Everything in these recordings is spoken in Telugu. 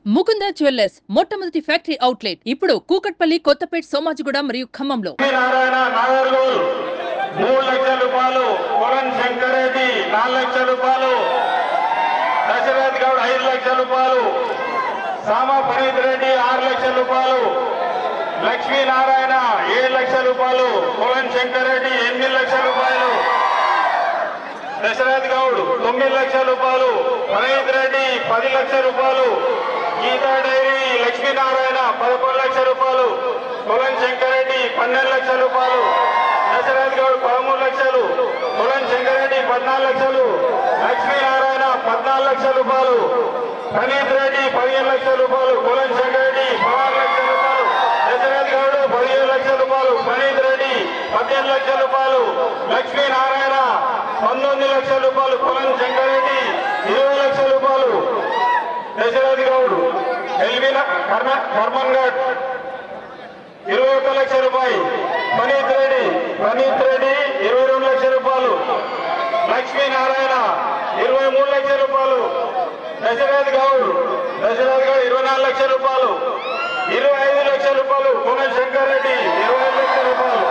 ముకుంద జ్యువెల్లర్స్ మొట్టమొదటి ఫ్యాక్టరీ అవుట్లెట్ ఇప్పుడు కూకట్పల్లి కొత్తపేట్ సోమాజిగూడ మరియు ఖమ్మంలో నారాయణ నాగర్లూర్ మూడు లక్షల రూపాయలు కొలన్ శంకరెడ్డి నాలుగు లక్షల రూపాయలు దశరథ్ గౌడ్ ఐదు లక్షల రూపాయలు సామ ఫరీద్ రెడ్డి ఆరు లక్షల రూపాయలు లక్ష్మీనారాయణ ఏడు లక్షల రూపాయలు కొలన్ శంకరెడ్డి ఎనిమిది లక్షల రూపాయలు దశరథ్ గౌడ్ తొమ్మిది లక్షల రూపాయలు ఫరీద్ రెడ్డి పది లక్షల రూపాయలు గీతా డైరీ లక్ష్మీనారాయణ పదకొండు లక్షల రూపాయలు కొలన్ శంకరెడ్డి పన్నెండు లక్షల రూపాయలు దశరథ్ గౌడ్ పదమూడు లక్షలు కొలన్ శంకరెడ్డి పద్నాలుగు లక్షలు లక్ష్మీనారాయణ పద్నాలుగు లక్షల రూపాయలు ప్రణీత్ రెడ్డి పదిహేను లక్షల రూపాయలు కొలన్ శంకరెడ్డి పదహారు లక్షల రూపాయలు దశరథ్ గౌడ్ పదిహేను లక్షల రూపాయలు ప్రణీత్ రెడ్డి పద్దెనిమిది లక్షల రూపాయలు లక్ష్మీనారాయణ పంతొమ్మిది లక్షల రూపాయలు కొలన్ శంకరెడ్డి ఇరవై లక్షల రూపాయలు దశరథ్ గౌడ్ ఎల్విన కర్మ కర్మన్ గఢ్ ఇరవై ఒక్క లక్ష రూపాయి మనీత్ రెడ్డి మనీత్ రెడ్డి ఇరవై రెండు లక్షల రూపాయలు లక్ష్మీనారాయణ ఇరవై మూడు లక్షల రూపాయలు దశరథ్ గౌడ్ దశరథ్ గౌడ్ ఇరవై నాలుగు లక్షల రూపాయలు ఇరవై ఐదు లక్షల రూపాయలు కోన శంకర్ రెడ్డి ఇరవై ఐదు లక్షల రూపాయలు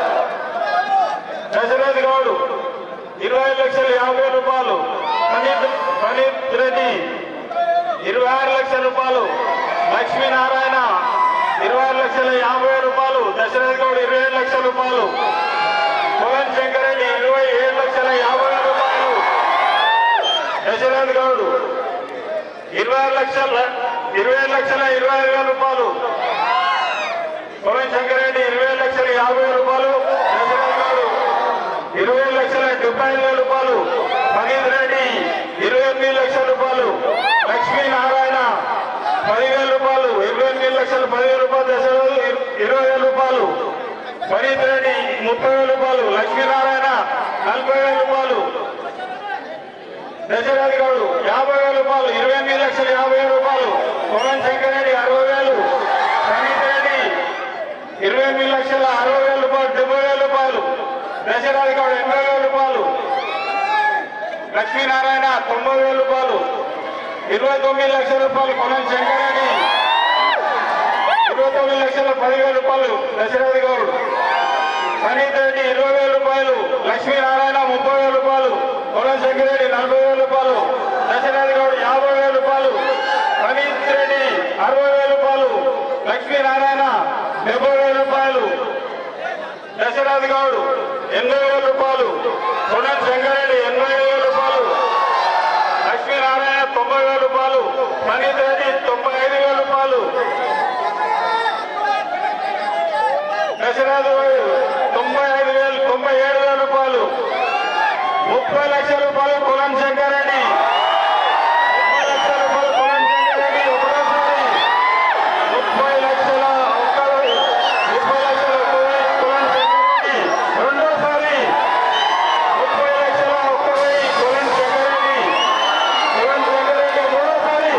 దశరథ్ గౌడ్ ఇరవై ఐదు లక్షల యాభై రూపాయలు మనీత్ మనీత్ రెడ్డి ఇరవై ఆరు లక్షల రూపాయలు లక్ష్మీనారాయణ ఇరవై ఆరు లక్షల యాభై రూపాయలు దశరథ్ గౌడ్ ఇరవై ఏడు లక్షల రూపాయలు కోవన్ శంకరెడ్డి ఇరవై ఏడు లక్షల యాభై వేల రూపాయలు దశరథ్ గౌడ్ ఇరవై ఆరు లక్షల ఇరవై ఏడు లక్షల ఇరవై ఐదు వేల రూపాయలు కోవన్ శంకరెడ్డి ఇరవై ఏడు లక్షల యాభై వేల రూపాయలు దశరథ్ గౌడ్ ఇరవై ఏడు లక్షల డెబ్బై ఐదు వేల రూపాయలు ఫరీద్ రెడ్డి ఇరవై ఎనిమిది లక్షల రూపాయలు లక్ష్మీనారాయణ పదివేల రూపాయలు ఇరవై ఎనిమిది లక్షల పదివేల రూపాయలు దశరథ్ ఇరవై వేల రూపాయలు ఫరీద్ రెడ్డి ముప్పై వేల రూపాయలు లక్ష్మీనారాయణ నలభై వేల రూపాయలు దశరథ్ గౌడ్ యాభై వేల రూపాయలు ఇరవై ఎనిమిది లక్షల యాభై వేల రూపాయలు కోవన్ శంకర్ రెడ్డి అరవై వేలు ఫరీద్ రెడ్డి ఇరవై ఎనిమిది లక్షల అరవై వేల రూపాయలు డెబ్బై వేల రూపాయలు దశరథ్ గౌడ్ ఎనభై వేల రూపాయలు లక్ష్మీనారాయణ తొంభై వేల రూపాయలు ఇరవై తొమ్మిది లక్షల రూపాయలు కొనం శంకరెడ్డి ఇరవై తొమ్మిది లక్షల పదివేల రూపాయలు దశరథ్ గౌడ్ ప్రణీత్ రెడ్డి ఇరవై వేల రూపాయలు లక్ష్మీనారాయణ ముప్పై వేల రూపాయలు కొనం శంకరెడ్డి నలభై వేల రూపాయలు దశరథ్ గౌడ్ యాభై వేల రూపాయలు ప్రణీత్ రెడ్డి అరవై వేల రూపాయలు లక్ష్మీనారాయణ డెబ్బై వేల రూపాయలు దశరథ్ గౌడ్ ఎనభై వేల రూపాయలు కొనం శంకరెడ్డి ఎనభై వేల రూపాయలు లక్ష్మీనారాయణ తొంభై వేల రూపాయలు ప్రణీత్ రెడ్డి తొంభై ఐదు వేల రూపాయలు దశరథ్ గౌడ్ తొంభై ఐదు వేలు తొంభై ఏడు వేల రూపాయలు ముప్పై లక్షల రూపాయలు కులం శంకరెడ్డి ముప్పై లక్షల రూపాయలు కులం శంకరెడ్డి ఒకటోసారి ముప్పై లక్షల ఒక్క ముప్పై లక్షల ఒక్క వెయ్యి కులం శంకరెడ్డి రెండోసారి ముప్పై లక్షల ఒక్క వెయ్యి కులం శంకరెడ్డి కులం శంకరెడ్డి మూడోసారి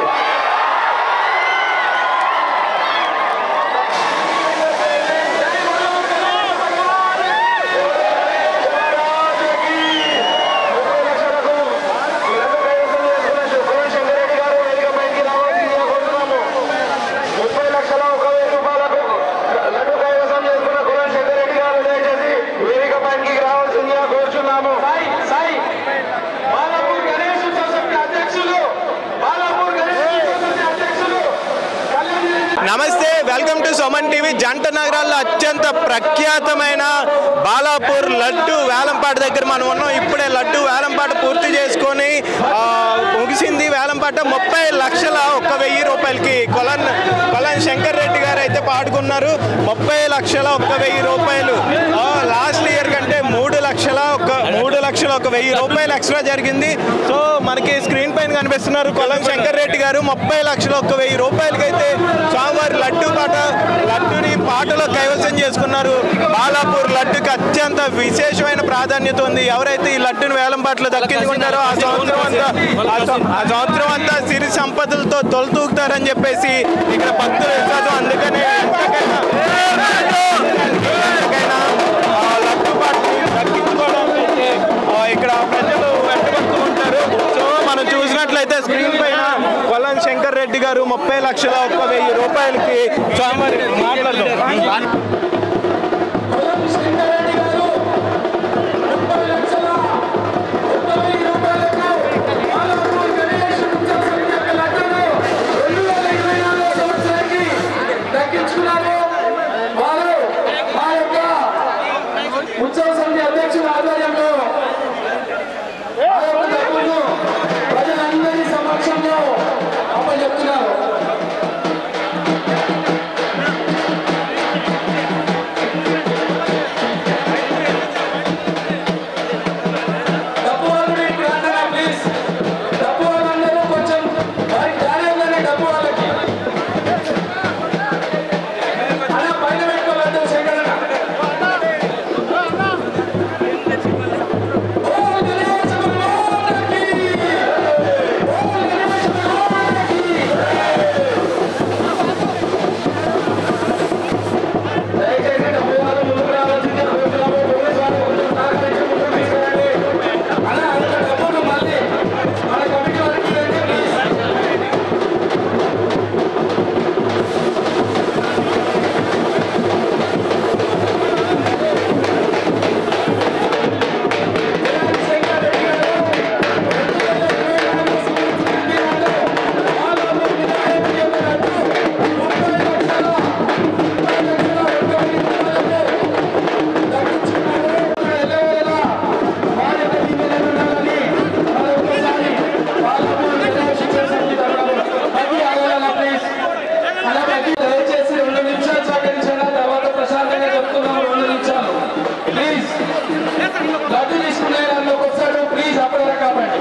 ముప్పై లక్షల ఒక వెయ్యి రూపాయలకు లడ్డు కైవసం చేసుకున్న కులం శంకరెడ్డి గారు దయచేసి వేదిక పైకి రావాల్సిందిగా కోరుచున్నాము సాయి సాయి బాలాపూర్ గణేష్ సొసైటీ అధ్యక్షులు బాలాపూర్ గణేష్ సొసైటీ అధ్యక్షులు కళ్యాణ్ నమస్తే వెల్కమ్ టు సుమన్ టీవీ జంట నగరాల్లో అత్యంత ప్రఖ్యాతమైన బాలాపూర్ లడ్డు వేలంపాట దగ్గర మనం ఉన్నాం ఇప్పుడే లడ్డు వేలంపాట పూర్తి చేసుకొని ఆ, ముగిసింది వేలంపాట ముప్పై లక్షల ఒక్క వెయ్యి రూపాయలకి కొలన్ కొలన్ శంకర్ రెడ్డి గారు అయితే పాడుకున్నారు ముప్పై లక్షల ఒక్క వెయ్యి రూపాయలు ఆ, లాస్ట్ ఇయర్ కంటే మూడు లక్షల ఒక మూడు లక్షల ఒక వెయ్యి రూపాయలు ఎక్స్ట్రా జరిగింది సో మనకి స్క్రీన్ పైన కనిపిస్తున్నారు కొలం శంకర్ రెడ్డి గారు ముప్పై లక్షల ఒక వెయ్యి రూపాయలకైతే స్వామివారి లడ్డు పాట లడ్డుని పాటలో కైవసం చేసుకున్నారు బాలాపూర్ లడ్డుకి అత్యంత విశేషమైన ప్రాధాన్యత ఉంది ఎవరైతే ఈ లడ్డుని వేలం పాటలో దక్కించుకుంటారో ఆ సంవత్సరం అంతా ఆ సం- ఆ సంవత్సరం అంతా సిరి సంపదలతో తొలతూగుతారని చెప్పేసి ఇక్కడ భక్తులు విశ్వాసం అందుకనే ఎంతకైనా ఎంతకైనా ఆ లడ్డు పాటని దక్కించుకోవడానికి ఆ ఇక్కడ ప్రజలు వెంటబడుతూ ఉంటారు సో మనం చూసినట్లయితే స్క్రీన్ పైన కొల్లం శంకర్ రెడ్డి గారు దక్కించుకున్నారు ముప్పై లక్షల ఒక్క వెయ్యి రూపాయలకి స్వామివారి మాట్లాడదాం దక్కించుకున్నారు వారు మా యొక్క ఉత్సవ సమితి అధ్యక్షుల ఆధ్వర్యంలో ఆ యొక్క డబ్బును ప్రజలందరి సమక్షంలో అప్పచెప్తున్నారు డబ్బు వాళ్ళు ఇప్పుడు అందరూ ప్లీజ్ డబ్బు వాళ్ళందరూ కొంచెం వారి కార్యంలోనే డబ్బు వాళ్ళకి అలా పైన పెట్టుకోవద్దు శంకరన్న ఓ గణేశ భగవానుకి! ఓ గణేశ భగవానుకి! దయచేసి డబ్బు వాళ్ళు ముందుకు రావాల్సిందిగా కోరుతున్నాము. పోలీసు వాళ్ళు కొంచెం సహకరించి ముందుకు తీసుకురండి. అలా అంత డబ్బును మళ్ళీ మన కమిటీ వారికి ఇవ్వండి, ప్లీజ్. దయచేసి రెండు నిమిషాలు సహకరించండి తర్వాత ప్రశాంతంగా చెప్తున్నాం రెండు నిమిషాలు ప్లీజ్ లడ్డు తీసుకునే దానిలోకి వస్తాడు ప్లీజ్ అప్పటిదాకా కాపాడి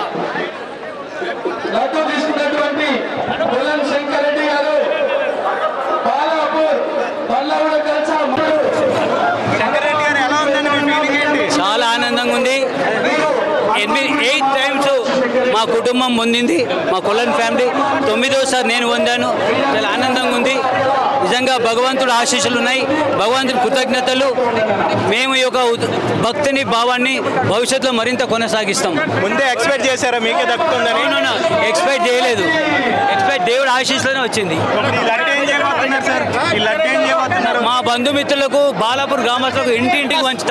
లడ్డు తీసుకున్నటువంటి బుల్లన్ శంకర్ రెడ్డి గారు బాలాపూర్ బల్లవుడ కలిసా శంకరెడ్డి గారు ఎలా ఉందండి మీ ఫీలింగ్ ఏంటి చాలా ఆనందంగా ఉంది ఎనిమిది ఎయిట్ టైమ్స్ మా కుటుంబం పొందింది మా కొలన్ ఫ్యామిలీ తొమ్మిదోసారి నేను పొందాను చాలా ఆనందంగా ఉంది నిజంగా భగవంతుడు ఆశీస్సులు ఉన్నాయి భగవంతుడి కృతజ్ఞతలు మేము ఈ యొక్క ఉద్- భక్తిని భావాన్ని భవిష్యత్తులో మరింత కొనసాగిస్తాం ముందే ఎక్స్పెక్ట్ చేశారా మీకే దక్కుతుందని అవునవును ఎక్స్పెక్ట్ చేయలేదు ఎక్స్పెక్ట్ దేవుడు ఆశీస్సులోనే వచ్చింది ఈ లడ్డు ఏం చేయబోతున్నారు సార్ ఈ లడ్డు ఏం చేయబోతున్నారు మా బంధుమిత్రులకు బాలాపూర్ గ్రామస్తులకు ఇంటింటికి వంచుతాం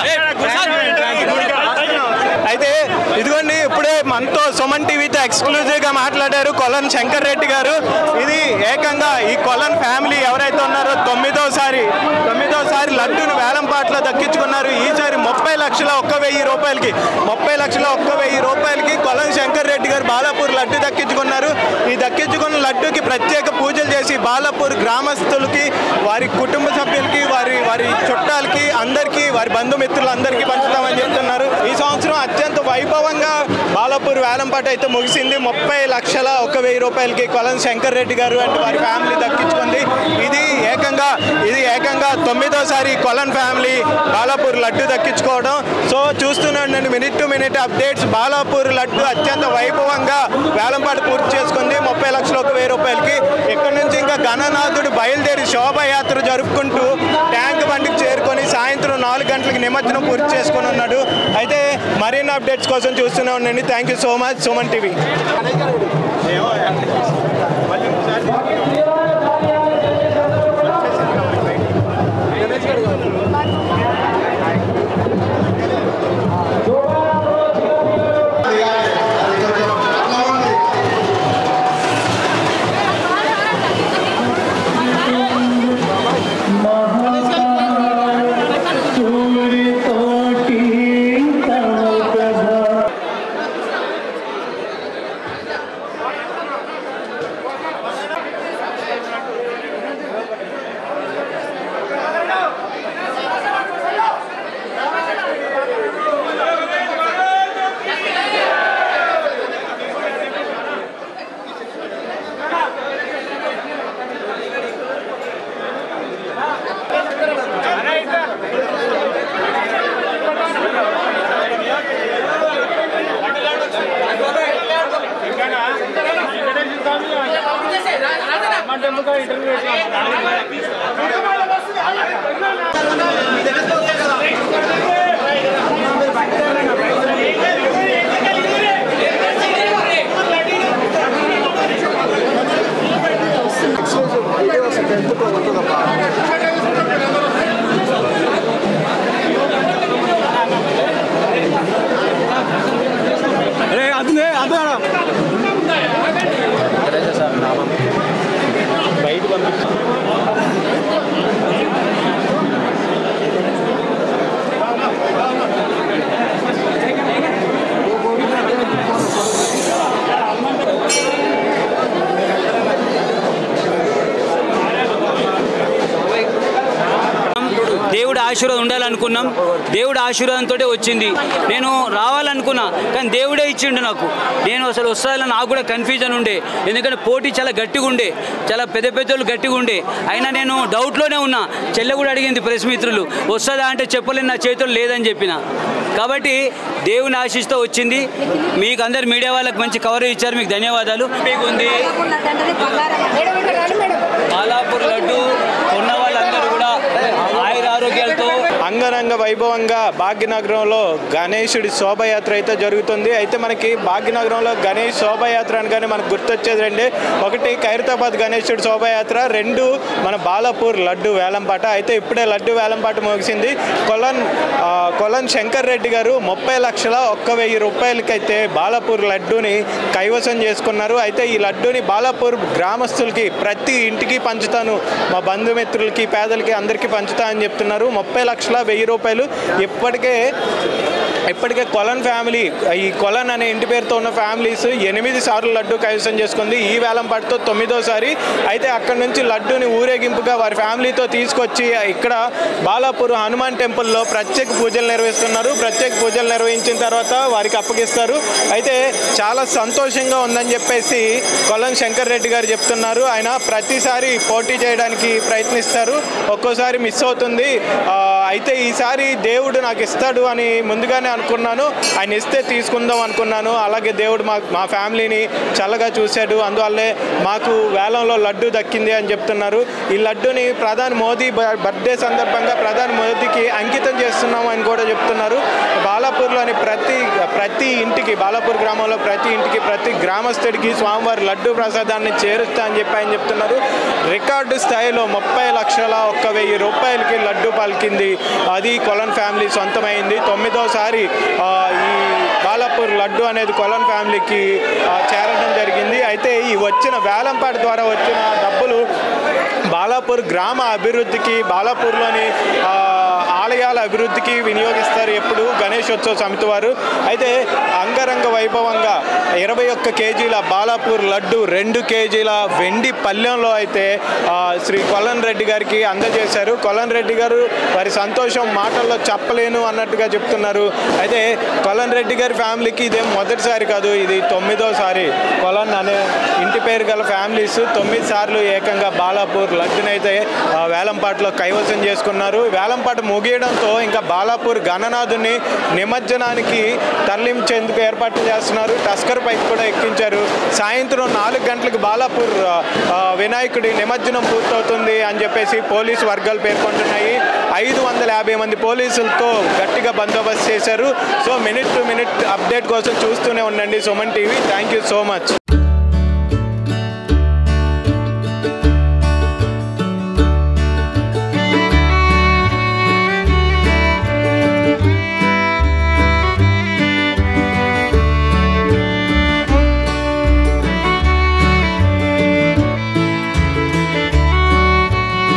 అయితే ఇదిగోండి ఇప్పుడే మనతో సుమన్ టీవీతో ఎక్స్క్లూజివ్ గా మాట్లాడారు కొలన్ శంకర్ రెడ్డి గారు ఇది ఏకంగా ఈ కొలన్ ఫ్యామిలీ ఎవరైతే ఉన్నారో తొమ్మిదోసారి తొమ్మిదోసారి లడ్డూను వేలంపాట్లో దక్కించుకున్నారు ఈసారి ముప్పై లక్షల ఒక్క వెయ్యి రూపాయలకి ముప్పై లక్షల ఒక్క వెయ్యి రూపాయలకి కొలన్ శంకర్ రెడ్డి గారు బాలాపూర్ లడ్డు దక్కించుకున్నారు ఈ దక్కించుకున్న లడ్డూకి ప్రత్యేక పూజలు చేసి బాలాపూర్ గ్రామస్తులకి వారి కుటుంబ సభ్యులకి వారి వారి చుట్టాలకి అందరికీ వారి బంధుమిత్రులందరికీ పంచుతామని చెప్తున్నారు ఈ సంవత్సరం అత్యంత వైభవంగా బాలాపూర్ వేలంపాట అయితే ముగిసింది ముప్పై లక్షల ఒక వెయ్యి రూపాయలకి కొలం శంకర్ రెడ్డి గారు అండ్ వారి ఫ్యామిలీ దక్కించుకుంది ఇది ఏకంగా ఇది ఏకంగా తొమ్మిదోసారి కొలన్ ఫ్యామిలీ బాలాపూర్ లడ్డు దక్కించుకోవడం సో చూస్తూనే ఉండండి minute to minute updates Balapur laddu అత్యంత వైభవంగా వేలంపాట పూర్తి చేసుకుంది ముప్పై లక్షల ఒక వెయ్యి రూపాయలకి ఇక్కడ నుంచి ఇంకా గణనాథుడు బయలుదేరి శోభయాత్ర జరుపుకుంటూ ట్యాంక్ బండికి చేరుకొని సాయంత్రం నాలుగు గంటలకు నిమజ్జనం పూర్తి చేసుకొని ఉన్నాడు అయితే మరిన్ని అప్డేట్స్ కోసం చూస్తూనే ఉండండి thank you so much Suman TV ఆశీర్వాదం ఉండాలనుకున్నాం దేవుడి ఆశీర్వాదంతో వచ్చింది నేను రావాలనుకున్నా కానీ దేవుడే ఇచ్చిండు నాకు నేను అసలు వస్తుందని నాకు కూడా కన్ఫ్యూజన్ ఉండే ఎందుకంటే పోటీ చాలా గట్టిగా ఉండే చాలా పెద్ద పెద్దోళ్ళు గట్టిగా ఉండే అయినా నేను డౌట్లోనే ఉన్నా చెల్లె కూడా అడిగింది ప్రెస్ మిత్రులు వస్తుందా అంటే చెప్పలేని నా చేతులు లేదని చెప్పిన కాబట్టి దేవుని ఆశిస్తూ వచ్చింది మీకు అందరు మీడియా వాళ్ళకి మంచి కవరేజ్ ఇచ్చారు మీకు ధన్యవాదాలు మీకు ఉంది బాలాపూర్ లడ్డు ఉన్న వాళ్ళందరూ కూడా ఆయుర ఆరోగ్యాలతో అంగరంగ వైభవంగా భాగ్యనగరంలో గణేశుడి శోభయాత్ర అయితే జరుగుతుంది అయితే మనకి భాగ్యనగరంలో గణేష్ శోభయాత్ర అనగానే మనకు గుర్తొచ్చేది రండి ఒకటి ఖైరతాబాద్ గణేశుడి శోభయాత్ర రెండు మన బాలాపూర్ లడ్డు వేలంపాట అయితే ఇప్పుడే లడ్డు వేలంపాట ముగిసింది కొలన్ ఆ, కొలన్ శంకర్ రెడ్డి గారు ముప్పై లక్షల ఒక్క వెయ్యి రూపాయలకైతే బాలాపూర్ లడ్డూని కైవసం చేసుకున్నారు అయితే ఈ లడ్డూని బాలాపూర్ గ్రామస్తులకి ప్రతి ఇంటికి పంచుతాను మా బంధుమిత్రులకి పేదలకి అందరికీ పంచుతా అని చెప్తున్నారు ముప్పై లక్షల వెయ్యి రూపాయలు ఇప్పటికే ఇప్పటికే కొలన్ ఫ్యామిలీ ఈ కొలన్ అనే ఇంటి పేరుతో ఉన్న ఫ్యామిలీస్ ఎనిమిది సార్లు లడ్డు కైవసం చేసుకుంది ఈ వేలంపాటుతో తొమ్మిదోసారి అయితే అక్కడ నుంచి లడ్డూని ఊరేగింపుగా వారి ఫ్యామిలీతో తీసుకొచ్చి ఇక్కడ బాలాపూర్ హనుమాన్ టెంపుల్లో ప్రత్యేక పూజలు నిర్వహిస్తున్నారు ప్రత్యేక పూజలు నిర్వహించిన తర్వాత వారికి అప్పగిస్తారు అయితే చాలా సంతోషంగా ఉందని చెప్పేసి కొలన్ శంకర్ రెడ్డి గారు చెప్తున్నారు ఆయన ప్రతిసారి పోటీ చేయడానికి ప్రయత్నిస్తారు ఒక్కోసారి మిస్ అవుతుంది ఆ, అయితే ఈసారి దేవుడు నాకు ఇస్తాడు అని ముందుగానే అనుకున్నాను ఆయన ఇస్తే తీసుకుందాం అనుకున్నాను అలాగే దేవుడు మా మా ఫ్యామిలీని చల్లగా చూశాడు అందువల్లే మాకు వేలంలో లడ్డు దక్కింది అని చెప్తున్నారు ఈ లడ్డుని ప్రధాని మోదీ బ- బర్త్డే సందర్భంగా ప్రధాని మోదీకి అంకితం చేస్తున్నాం అని కూడా చెప్తున్నారు బాలాపూర్లోని ప్రతి ప్రతి ఇంటికి బాలాపూర్ గ్రామంలో ప్రతి ఇంటికి ప్రతి గ్రామస్తుడికి స్వామివారి లడ్డు ప్రసాదాన్ని చేరుస్తా అని చెప్పి ఆయన చెప్తున్నారు రికార్డు స్థాయిలో ముప్పై లక్షల ఒక్క వెయ్యి రూపాయలకి లడ్డు పలికింది అది కొలన్ ఫ్యామిలీ సొంతమైంది తొమ్మిదోసారి ఆ, ఈ బాలాపూర్ లడ్డు అనేది కొలన్ ఫ్యామిలీకి ఆ, చేరడం జరిగింది అయితే ఈ వచ్చిన వేలంపాట ద్వారా వచ్చిన డబ్బులు బాలాపూర్ గ్రామ అభివృద్ధికి బాలాపూర్లోని ఆ, ఆలయాల అభివృద్ధికి వినియోగిస్తారు ఎప్పుడు గణేశోత్సవ సమితి వారు అయితే అంగరంగ వైభవంగా ఇరవై ఒక్క కేజీల బాలాపూర్ లడ్డు రెండు కేజీల వెండి పల్లెంలో అయితే ఆ, శ్రీ కొలన్ రెడ్డి గారికి అందజేశారు కొలన్ రెడ్డి గారు వారి సంతోషం మాటల్లో చెప్పలేను అన్నట్టుగా చెప్తున్నారు అయితే కొలన్ రెడ్డి గారి ఫ్యామిలీకి ఇదేం మొదటిసారి కాదు ఇది తొమ్మిదోసారి కొలన్ అనే ఇంటి పేరు గల ఫ్యామిలీస్ తొమ్మిది సార్లు ఏకంగా బాలాపూర్ లడ్డునైతే ఆ, వేలంపాటలో కైవసం చేసుకున్నారు వేలంపాట ముగియడంతో ఇంకా బాలాపూర్ గణనాథుని నిమజ్జనానికి తరలించేందుకు ఏర్పాట్లు చేస్తున్నారు టస్కర్ పైకి కూడా ఎక్కించారు సాయంత్రం నాలుగు గంటలకు బాలాపూర్ ఆ, ఆ, వినాయకుడి నిమజ్జనం పూర్తవుతుంది అని చెప్పేసి పోలీసు వర్గాలు పేర్కొంటున్నాయి ఐదు వందల యాభై మంది పోలీసులతో గట్టిగా బందోబస్తు చేశారు so minute to minute update కోసం చూస్తూనే ఉండండి Suman TV thank you so much